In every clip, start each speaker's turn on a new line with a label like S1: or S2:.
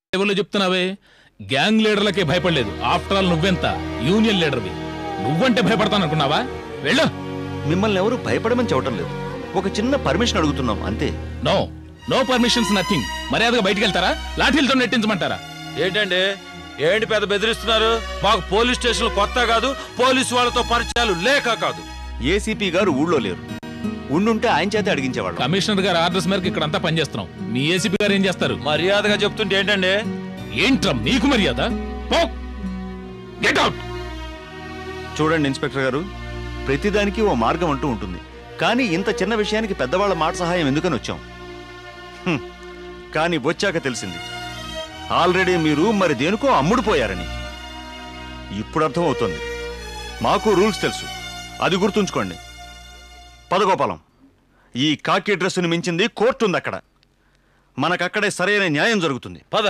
S1: లెవెల్లో చెప్తున్నావే గ్యాంగ్ లీడర్లకే భయపడలేదు ఆఫ్టర్ ఆల్ నువ్వెంత యూనియన్ లీడర్వి నువ్వంటే భయపడతాననుకున్నావా వెళ్ళు
S2: మిమ్మల్ని ఎవరు భయపడమని చెప్పటం లేదు ఒక చిన్న పర్మిషన్ అడుగుతున్నాం అంతే
S1: నో నో పర్మిషన్స్ నథింగ్ మర్యాదగా బయటికి వెళ్తారా లాఠీలతో నెట్టించమంటారా
S3: ఏంటండి ఏంటి పెద్ద బెదిరిస్తున్నారు మాకు పోలీస్ స్టేషన్ కొత్త కాదు పోలీసు వాళ్ళతో పరిచయాలు లేక కాదు
S2: ఏసీపీ గారు ఊళ్ళో లేరు ఉండుంటే ఆయన చేతే అడిగించేవాళ్ళం
S1: కమిషనర్ గారి ఆర్డర్స్ మేరకు ఇక్కడంతా పనిచేస్తున్నాం మీ ఏసీపీ గారు ఏం చేస్తారు
S3: మర్యాదగా చెప్తుంటే ఏంటండి
S1: ఏంట్రా నీకు మర్యాద గెట్ అవుట్
S2: చూడండి ఇన్స్పెక్టర్ గారు ప్రతిదానికి ఓ మార్గం అంటూ ఉంటుంది కానీ ఇంత చిన్న విషయానికి పెద్దవాళ్ళ మాట సహాయం ఎందుకని వచ్చాం హ్మ్. కానీ వచ్చాక తెలిసింది ఆల్రెడీ మీరు మరి దేనికో అమ్ముడుపోయారని ఇప్పుడు అర్థమవుతోంది మాకు రూల్స్ తెలుసు అది గుర్తుంచుకోండి పదగోపాలం ఈ కాకి డ్రెస్సును మించింది కోర్టు ఉంది అక్కడ మనకక్కడే సరైన న్యాయం జరుగుతుంది
S3: పద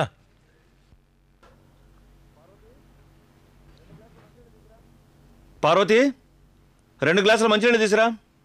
S2: పార్వతి రెండు గ్లాసులు మంచినీళ్ళు తీసురా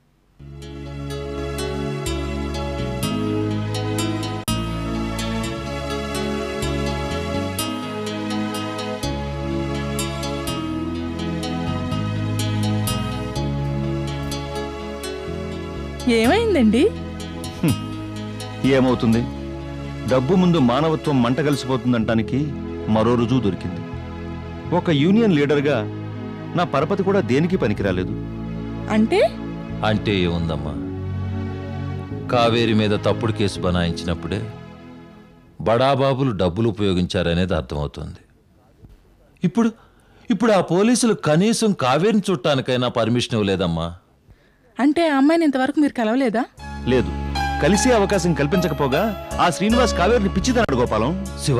S4: ఏమైందండి
S2: ఏమవుతుంది డబ్బు ముందు మానవత్వం మంట కలిసిపోతుందంటానికి మరో రుజువు దొరికింది ఒక యూనియన్ లీడర్గా నా పరపతి కూడా దేనికి పనికిరాలేదు
S4: అంటే
S3: అంటే ఏముందమ్మా కావేరి మీద తప్పుడు కేసు బనాయించినప్పుడే బడాబాబులు డబ్బులు ఉపయోగించారనేది అర్థమవుతుంది ఇప్పుడు ఇప్పుడు ఆ పోలీసులు కనీసం కావేరిని చుట్టానికైనా పర్మిషన్ ఇవ్వలేదమ్మా
S4: అంటే ఆ అమ్మాయిని ఇంతవరకు మీరు కలవలేదా
S2: లేదు కలిసే అవకాశం కల్పించకపోగా ఆ శ్రీనివాస్ కావేరిని పిచ్చిదన్నాడు గోపాలం
S3: శివ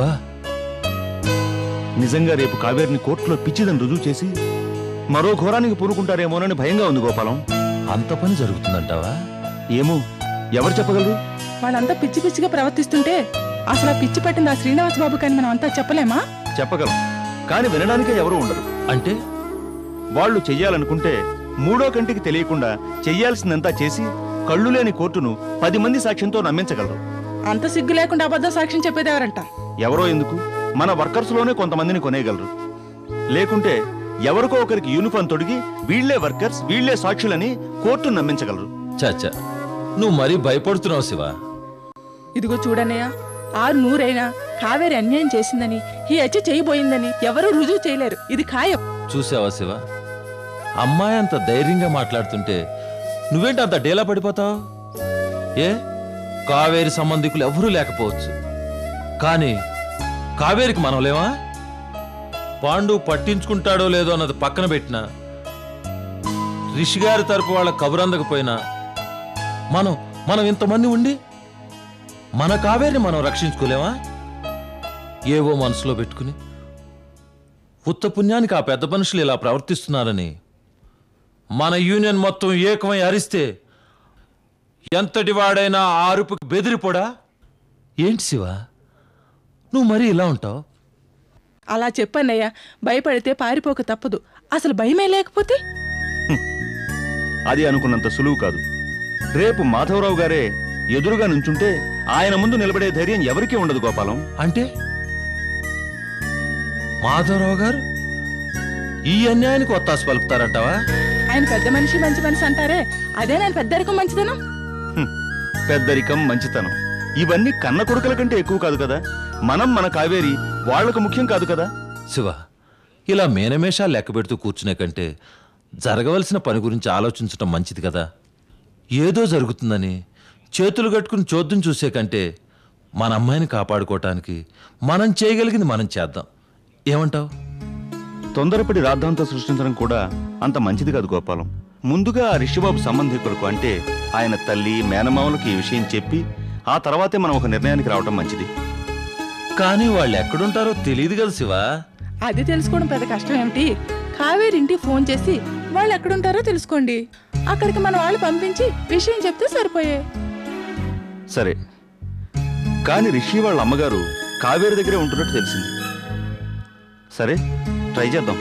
S2: నిజంగా రేపు కావేరిని కోర్టులో పిచ్చిదని రుజువు చేసి మరో ఘోరానికి పూనుకుంటారేమోనని భయంగా ఉంది గోపాలం
S3: అంత పని జరుగుతుందంటావా
S2: ఏమో ఎవరు చెప్పగలరు
S4: వాళ్ళంతా పిచ్చి పిచ్చిగా ప్రవర్తిస్తుంటే అసలు ఆ పిచ్చి పట్టింది ఆ శ్రీనివాస్ బాబు కానీ మనం అంతా చెప్పలేమా
S2: చెప్పగలం కానీ వినడానికే ఎవరు ఉండరు
S3: అంటే
S2: వాళ్ళు చెయ్యాలనుకుంటే మూడో కంటికి తెలియకుండా చెయ్యాల్సిందంతా చేసి కళ్ళు లేని కోర్టును పది మంది సాక్ష్యంతో నమ్మించగలరు
S4: అంత సిగ్గు లేకుండా అబద్ధం సాక్ష్యం చెప్పేది ఎవరంట
S2: ఎవరో ఎందుకు మన వర్కర్స్లోనే కొంతమందిని కొనేయగలరు లేకుంటే ఎవరికో ఒకరికి యూనిఫామ్ తొడిగి వీళ్లే వర్కర్స్ వీళ్లే సాక్షులని కోర్టును నమ్మించగలరు
S3: చాచా నువ్వు మరీ భయపడుతున్నావు శివ
S4: ఇదిగో చూడన్నయ్య ఆరు నూరైనా కావేరి అన్యాయం చేసిందని ఈ హత్య చేయబోయిందని ఎవరూ రుజువు చేయలేరు ఇది ఖాయం
S3: చూసావా శివ అమ్మాయి అంత ధైర్యంగా మాట్లాడుతుంటే నువ్వేంటి అంత డేలా పడిపోతావు ఏ కావేరి సంబంధికులు ఎవరూ లేకపోవచ్చు కానీ కావేరికి మనం లేవా పాండు పట్టించుకుంటాడో లేదో అన్నది పక్కన పెట్టినా రిషి గారి తరపు వాళ్ళ కబురందకపోయినా మనం మనం ఇంతమంది ఉండి మన కావేరిని మనం రక్షించుకోలేమా ఏవో మనసులో పెట్టుకుని ఉత్త పుణ్యానికి ఆ పెద్ద మనుషులు ఇలా ప్రవర్తిస్తున్నారని మన యూనియన్ మొత్తం ఏకమై అరిస్తే ఎంతటి వాడైనా ఆ అరుపుకి బెదిరిపోడా ఏంటి శివ నువ్వు మరీ ఇలా ఉంటావు
S4: అలా చెప్పన్నయ్య భయపడితే పారిపోక తప్పదు అసలు భయమే లేకపోతే
S2: అది అనుకున్నంత సులువు కాదు రేపు మాధవరావు గారే ఎదురుగా నుంచుంటే ఆయన ముందు నిలబడే ధైర్యం ఎవరికీ ఉండదు గోపాలం
S3: అంటే మాధవరావు గారు ఈ అన్యాయానికి ఒత్తాసు పలుకుతారంటావా
S4: ఆయన పెద్ద మనిషి మంచి మనిషి అంటారే అదే నేను పెద్దరికం మంచిదనం
S2: హ్మ్. పెద్దరికం మంచితనం ఇవన్నీ కన్న కొడుకుల కంటే ఎక్కువ కాదు కదా మనం మన కావేరి వాళ్లకు ముఖ్యం కాదు కదా
S3: శివ ఇలా మేనమేషాలు లెక్క పెడుతూ కూర్చునే కంటే జరగవలసిన పని గురించి ఆలోచించటం మంచిది కదా ఏదో జరుగుతుందని చేతులు కట్టుకుని చోద్యం చూసే కంటే మన అమ్మాయిని కాపాడుకోవటానికి మనం చేయగలిగింది మనం చేద్దాం ఏమంటావు
S2: తొందరపడి రాద్ధాంతం సృష్టించడం కూడా అంత మంచిది కాదు గోపాలం ముందుగా ఆ రిషిబాబు సంబంధికులకు అంటే ఆయన తల్లి మేనమామలకు ఈ విషయం చెప్పి ఆ తర్వాతే మనం ఒక నిర్ణయానికి రావడం మంచిది
S3: కానీ వాళ్ళు ఎక్కడుంటారో తెలియదు కదా శివ
S4: అది తెలుసుకోవడం పెద్ద కష్టం ఏమిటి కావేరి ఇంటికి ఫోన్ చేసి వాళ్ళు ఎక్కడుంటారో తెలుసుకోండి అక్కడికి మన వాళ్ళు పంపించి విషయం చెప్తే సరిపోయే
S2: సరే కానీ రిషి వాళ్ళ అమ్మగారు కావేరి దగ్గరే ఉంటున్నట్టు తెలిసింది సరే ట్రై చేద్దాం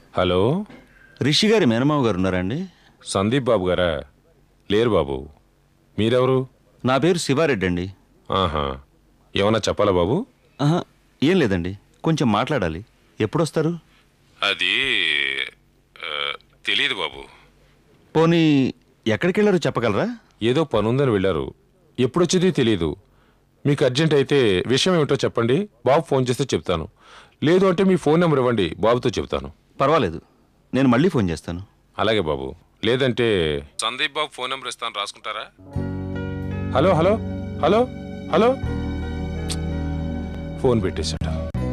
S5: హలో
S2: రిషి గారి మేనమావ గారు ఉన్నారా అండి
S5: సందీప్ బాబు గారా లేరు బాబు మీరెవరు
S2: నా పేరు శివారెడ్డి అండి
S5: ఆహా ఏమన్నా చెప్పాలా బాబు
S2: ఆహా, ఏం లేదండి కొంచెం మాట్లాడాలి ఎప్పుడొస్తారు
S5: అది తెలియదు బాబు
S2: పోనీ ఎక్కడికి వెళ్ళారో చెప్పగలరా
S5: ఏదో పనుందని వెళ్ళారు ఎప్పుడొచ్చేది తెలియదు మీకు అర్జెంట్ అయితే విషయం ఏమిటో చెప్పండి బాబు ఫోన్ చేస్తే చెప్తాను లేదు అంటే మీ ఫోన్ నెంబర్ ఇవ్వండి బాబుతో చెప్తాను
S2: పర్వాలేదు నేను మళ్ళీ ఫోన్ చేస్తాను
S5: అలాగే బాబు లేదంటే సందీప్ బాబు ఫోన్ నెంబర్ ఇస్తాను రాసుకుంటారా hello hello hello hello phone పెట్టేశాడు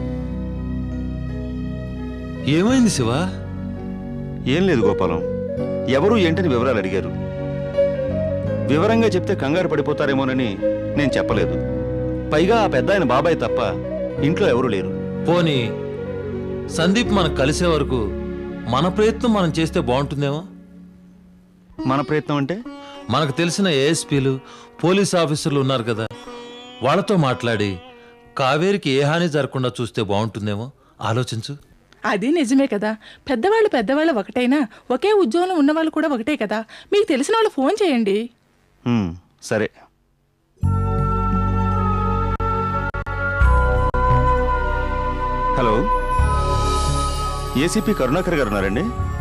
S3: ఏమైంది శివ
S2: ఏం లేదు గోపాలం ఎవరు ఏంటని వివరాలు అడిగారు వివరంగా చెప్తే కంగారు పడిపోతారేమోనని నేను చెప్పలేదు పైగా ఆ పెద్ద ఆయన బాబాయ్ తప్ప ఇంట్లో ఎవరు లేరు
S3: పోనీ సందీప్ మనకు కలిసే వరకు మన ప్రయత్నం మనం చేస్తే బాగుంటుందేమో
S2: మన ప్రయత్నం అంటే
S3: మనకు తెలిసిన ఏఎస్పీలు పోలీస్ ఆఫీసర్లు ఉన్నారు కదా వాళ్ళతో మాట్లాడి కావేరికి ఏ హాని జరగకుండా చూస్తే బాగుంటుందేమో ఆలోచించు
S4: అది నిజమే కదా పెద్దవాళ్ళు పెద్దవాళ్ళు ఒకటైనా ఒకే ఉద్యోగంలో ఉన్నవాళ్ళు కూడా ఒకటే కదా మీకు తెలిసిన వాళ్ళు ఫోన్ చేయండి
S2: హ్మ్, సరే హలో ఏసీపీ కరుణాకర్ గారు ఉన్నారండి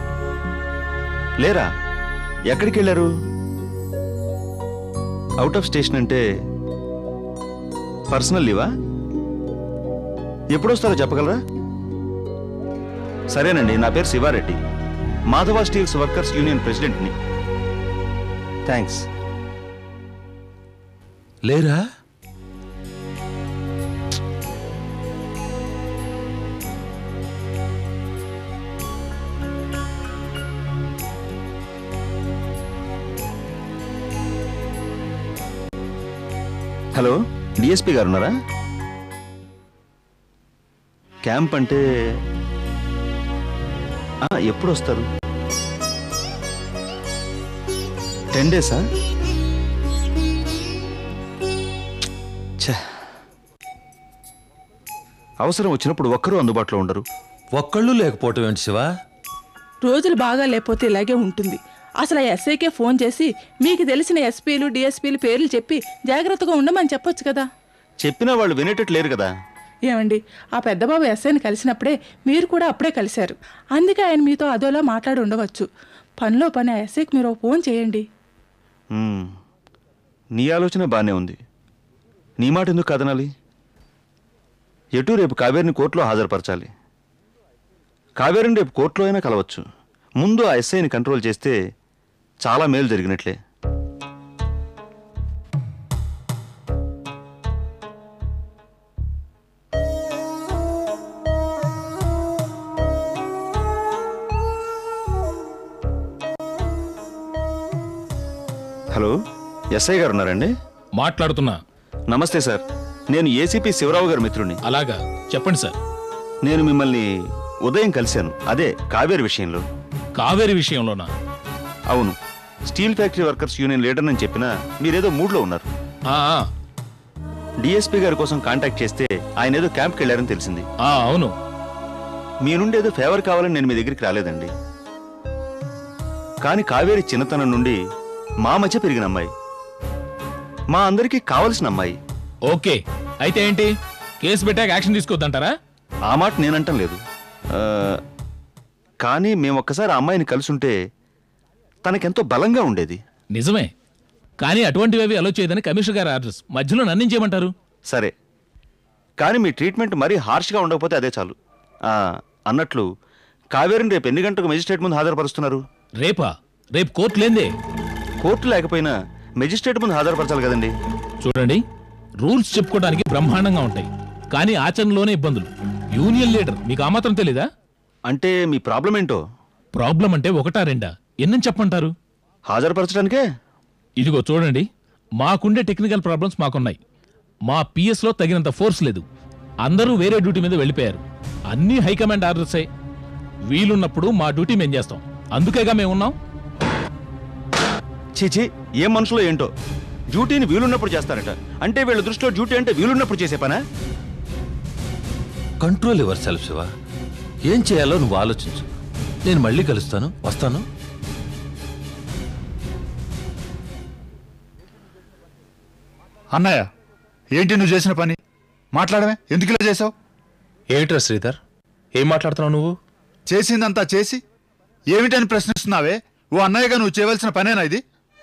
S2: లేరా ఎక్కడికి వెళ్ళారు అవుట్ ఆఫ్ స్టేషన్ అంటే పర్సనల్ లీవా ఎప్పుడొస్తారో చెప్పగలరా సరేనండి నా పేరు Sivareddy Madhava steels workers union ప్రెసిడెంట్ని థ్యాంక్స్
S3: లేరా
S2: హలో డిఎస్పి గారు ఉన్నారా క్యాంప్ అంటే ఆ, ఎప్పుడు వస్తారు టెన్ డేసా ఛే. అవసరం వచ్చినప్పుడు ఒక్కరూ అందుబాటులో ఉండరు
S3: ఒక్కళ్ళు లేకపోవటం ఏంటి శివ
S4: రోజులు బాగా లేకపోతే ఇలాగే ఉంటుంది అసలు ఆ ఎస్ఐకే ఫోన్ చేసి మీకు తెలిసిన ఎస్పీలు డిఎస్పీలు పేర్లు చెప్పి జాగ్రత్తగా ఉండమని చెప్పొచ్చు కదా
S2: చెప్పినా వాళ్ళు వినేటట్టు లేరు కదా
S4: ఏమండి ఆ పెద్దబాబు ఎస్ఐని కలిసినప్పుడే మీరు కూడా అప్పుడే కలిశారు అందుకే ఆయన మీతో అదోలా మాట్లాడి ఉండవచ్చు పనిలో పని ఆ ఎస్ఐకి మీరు ఒక ఫోన్ చేయండి
S2: మ్మ్. నీ ఆలోచన బాగానే ఉంది నీ మాట ఎందుకు కాదనాలి ఎటు రేపు కావేరిని కోర్టులో హాజరుపరచాలి కావేరిని రేపు కోర్టులో అయినా కలవచ్చు ముందు ఆ ఎస్ఐని కంట్రోల్ చేస్తే చాలా మేలు జరిగినట్లే హలో ఎస్ఐ గారు ఉన్నారండి
S1: మాట్లాడుతున్నా
S2: నమస్తే సార్ నేను ఏసీపీ శివరావు గారి మిత్రుడిని
S1: అలాగా చెప్పండి సార్
S2: నేను మిమ్మల్ని ఉదయం కలిశాను అదే కావేరి విషయంలో
S1: కావేరి విషయంలోనా
S2: అవును steel factory workers union leader అని చెప్పినా మీరేదో మూడ్లో ఉన్నారు
S1: ఆ, ఆ,
S2: డిఎస్పీ గారి కోసం కాంటాక్ట్ చేస్తే ఆయన ఏదో క్యాంప్కి వెళ్ళారని తెలిసింది
S1: ఆ, అవును
S2: మీ నుండి ఏదో ఫేవర్ కావాలని నేను మీ దగ్గరికి రాలేదండి కానీ కావేరి చిన్నతనం నుండి మా మధ్య పెరిగిన అమ్మాయి మా అందరికీ కావలసిన అమ్మాయి
S1: ఓకే అయితే ఏంటి కేసు పెట్టాక యాక్షన్ తీసుకోవద్దంటారా
S2: ఆ మాట నేనంటం లేదు ఆ, కానీ మేము ఒక్కసారి ఆ అమ్మాయిని కలిసి ఉంటే తనకెంతో బలంగా ఉండేది
S1: నిజమే కానీ అటువంటివి అలో చేయదని కమిషనర్ గారి ఆర్డర్స్ మధ్యలో నన్నించేయమంటారు
S2: సరే కానీ మీ ట్రీట్మెంట్ మరీ హార్ష్గా ఉండకపోతే అదే చాలు ఆ, అన్నట్లు కావేరిని రేపు ఎన్ని గంటలకు మెజిస్ట్రేట్ ముందు హాజరుపరుస్తున్నారు
S1: రేపా రేపు కోర్టు లేందే
S2: కోర్టు లేకపోయినా మెజిస్ట్రేట్ ముందు హాజరుపరచాలి కదండి
S1: చూడండి రూల్స్ చెప్పుకోవడానికి బ్రహ్మాండంగా ఉంటాయి కానీ ఆచరణలోనే ఇబ్బందులు యూనియన్ లీడర్ మీకు ఆ మాత్రం తెలీదా
S2: అంటే మీ ప్రాబ్లం ఏంటో
S1: ప్రాబ్లం అంటే ఒకటా రెండా ఎన్నని చెప్పంటారు
S2: హాజరుపరచడానికే
S1: ఇదిగో చూడండి మాకుండే టెక్నికల్ ప్రాబ్లమ్స్ మాకున్నాయి మా PS లో తగినంత ఫోర్స్ లేదు అందరూ వేరే డ్యూటీ మీద వెళ్ళిపోయారు అన్ని హైకమాండ్ ఆర్డర్సే వీలున్నప్పుడు మా డ్యూటీ మేము చేస్తాం అందుకేగా మేము ఉన్నాం
S2: చీచి ఏ మనుషులో ఏంటో డ్యూటీని వీలున్నప్పుడు చేస్తారట అంటే వీళ్ళ దృష్టిలో డ్యూటీ అంటే వీలున్నప్పుడు చేసే పనా
S3: కంట్రోల్ యువర్ సెల్ఫ్ శివ ఏం చేయాలో నువ్వు ఆలోచించు నేను మళ్ళీ కలుస్తాను వస్తాను
S6: అన్నయ్య ఏంటి నువ్వు చేసిన పని మాట్లాడమే ఎందుకు ఇలా చేసావు
S7: ఏమిట్రా శ్రీధర్ ఏం మాట్లాడుతున్నావు నువ్వు
S6: చేసిందంతా చేసి ఏమిటని ప్రశ్నిస్తున్నావే ఓ అన్నయ్యగా నువ్వు చేయవలసిన పనేనా ఇది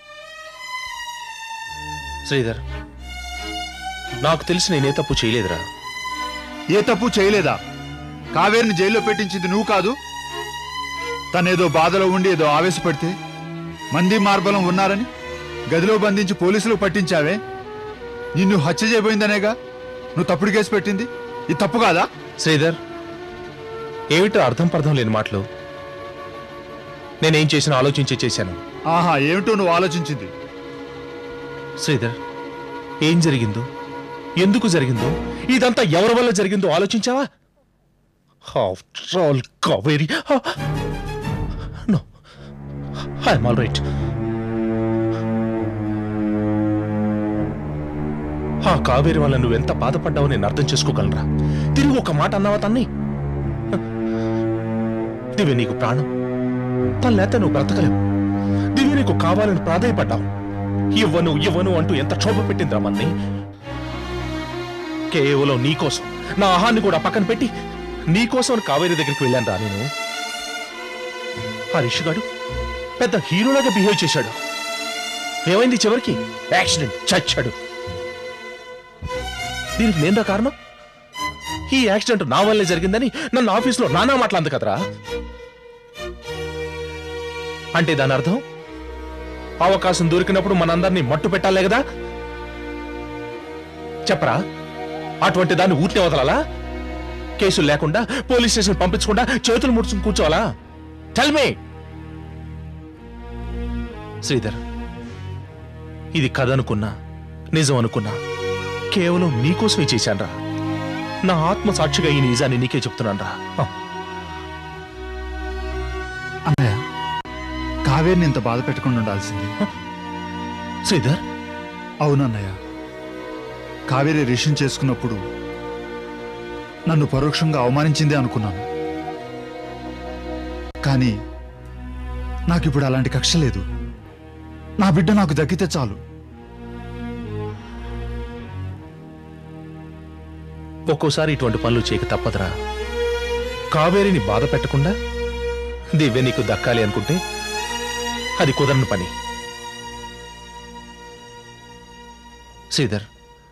S7: శ్రీధర్ నాకు తెలిసి నేనే తప్పు చేయలేదురా
S6: ఏ తప్పు చేయలేదా కావేరిని జైల్లో పెట్టించింది నువ్వు కాదు తనేదో బాధలో ఉండి ఏదో ఆవేశపడితే మంది మార్బలం ఉన్నారని గదిలో బంధించి పోలీసులు పట్టించావే నిన్ను హత్య చేయబోయిందనేగా నువ్వు తప్పుడు కేసు పెట్టింది ఇది తప్పు కాదా
S7: శ్రీధర్ ఏమిట్రా అర్థం పర్థం లేని మాటలు నేనేం చేసినా ఆలోచించి చేశాను
S6: ఆహా ఏమిటో నువ్వు ఆలోచించింది
S7: శ్రీధర్ ఏం జరిగిందో ఎందుకు జరిగిందో ఇదంతా ఎవరి వల్ల జరిగిందో ఆలోచించావా after all Kaveri no I'm all right ఆ కావేరి వల్ల నువ్వెంత బాధపడ్డావో నేను అర్థం చేసుకోగలరా తిరిగి ఒక మాట అన్నావా తన్ని దివ్య నీకు ప్రాణం తను లేత నువ్వు బ్రతకలేవు దివ్య నీకు కావాలని ప్రాధాయపడ్డావు ఇవ్వను ఇవ్వను అంటూ ఎంత క్షోభ పెట్టిందిరా మన్ని కేవలం నీకోసం నా ఆహాన్ని కూడా పక్కన పెట్టి నీకోసం అని కావేరి దగ్గరికి వెళ్ళాను రా నేను ఆ రిషిగాడు పెద్ద హీరోలాగా బిహేవ్ చేశాడు ఏమైంది చివరికి యాక్సిడెంట్ చచ్చాడు దీనికి నేనరా కారణం ఈ యాక్సిడెంట్ నా వల్లే జరిగిందని నన్ను ఆఫీస్లో నానా మాట్లాంది కదరా అంటే దాని అర్థం అవకాశం దొరికినప్పుడు మనందరినీ మట్టు పెట్టాలే కదా చెప్పరా అటువంటి దాన్ని ఊరికే వదలాలా కేసులు లేకుండా పోలీస్ స్టేషన్ పంపించకుండా చేతులు ముడుచుకుని కూర్చోవాలా చల్మే శ్రీధర్ ఇది కథ అనుకున్నా నిజం అనుకున్నా కేవలం నీకోసమే చేశానురా నా ఆత్మ సాక్షిగా ఈ నిజాన్ని నీకే చెప్తున్నాను రా
S6: అన్నయ్య కావేరిని ఇంత బాధ పెట్టకుండా ఉండాల్సింది
S7: శ్రీధర్
S6: అవునన్నయ్య కావేరి రిషన్ చేసుకున్నప్పుడు నన్ను పరోక్షంగా అవమానించిందే అనుకున్నాను కానీ నాకిప్పుడు అలాంటి కక్ష లేదు నా బిడ్డ నాకు దక్కితే చాలు
S7: ఒక్కోసారి ఇటువంటి పనులు చేయక తప్పదురా కావేరిని బాధ పెట్టకుండా దివ్య నీకు దక్కాలి అనుకుంటే అది కుదరని పని శ్రీధర్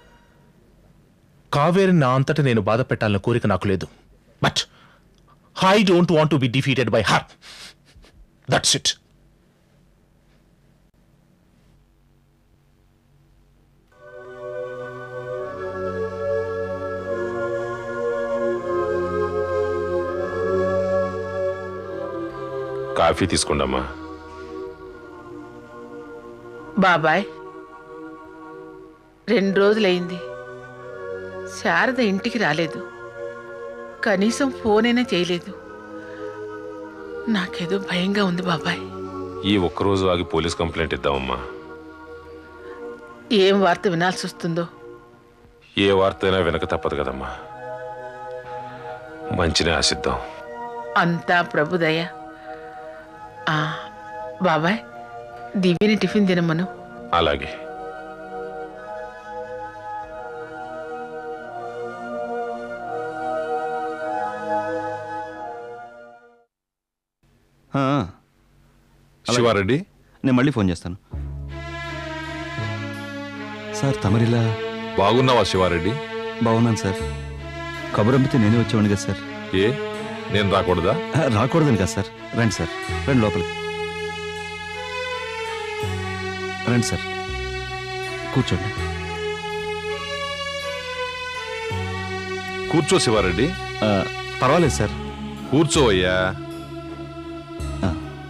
S7: కావేరి నా అంతటా నేను బాధ పెట్టాలన్న కోరిక నాకు లేదు but I don't want to be defeated by her that's it
S5: coffee తీసుకోండమ్మా
S8: బాబాయ్ రెండు రోజులైంది శారద ఇంటికి రాలేదు కనీసం ఫోన్ అయినా చేయలేదు నాకేదో భయంగా ఉంది బాబాయ్
S5: ఈ ఒక్కరోజు ఆగి పోలీస్ కంప్లైంట్ ఇద్దామమ్మా
S8: ఏం వార్త వినాల్సి వస్తుందో
S5: ఏ వార్త అయినా వెనక తప్పదు కదమ్మా మంచినే ఆశిద్దాం
S8: అంతా ప్రభుదయ ఆ, బాబాయ్ దివ్యని టిఫిన్ తినమను
S5: అలాగే
S2: ఆ,
S9: శివారెడ్డి
S2: నేను మళ్ళీ ఫోన్ చేస్తాను సార్ తమరిలా
S9: బాగున్నావా శివారెడ్డి
S2: బాగున్నాను సార్ కబురు అమ్మితే నేనే వచ్చేవాడిని కదా సార్
S9: ఏ నేను రాకూడదా
S2: ఆ, రాకూడదని కదా సార్ రండి సార్ రండి లోపలికి రండి సార్ కూర్చోండి
S9: కూర్చో శివారెడ్డి
S2: ఆ, పర్వాలేదు సార్
S9: కూర్చోవయ్యా
S2: ఆ.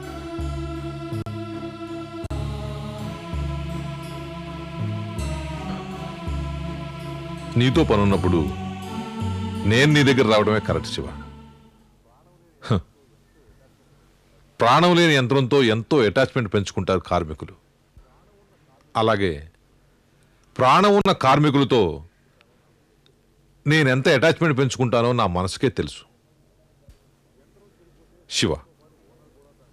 S9: నీతో పనున్నప్పుడు నేను నీ దగ్గర రావడమే కరెక్ట్ శివ హ. ప్రాణం లేని యంత్రంతో ఎంతో అటాచ్మెంట్ పెంచుకుంటారు కార్మికులు అలాగే ప్రాణం ఉన్న కార్మికులతో నేను ఎంత అటాచ్మెంట్ పెంచుకుంటానో నా మనసుకే తెలుసు శివ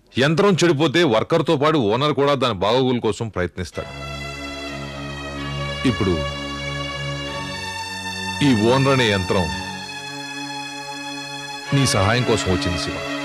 S9: యంత్రం చెడిపోతే వర్కర్తో పాటు ఓనర్ కూడా దాని బాగోగుల కోసం ప్రయత్నిస్తాడు ఇప్పుడు ఈ ఓనర్ అనే యంత్రం నీ సహాయం కోసం వచ్చింది శివ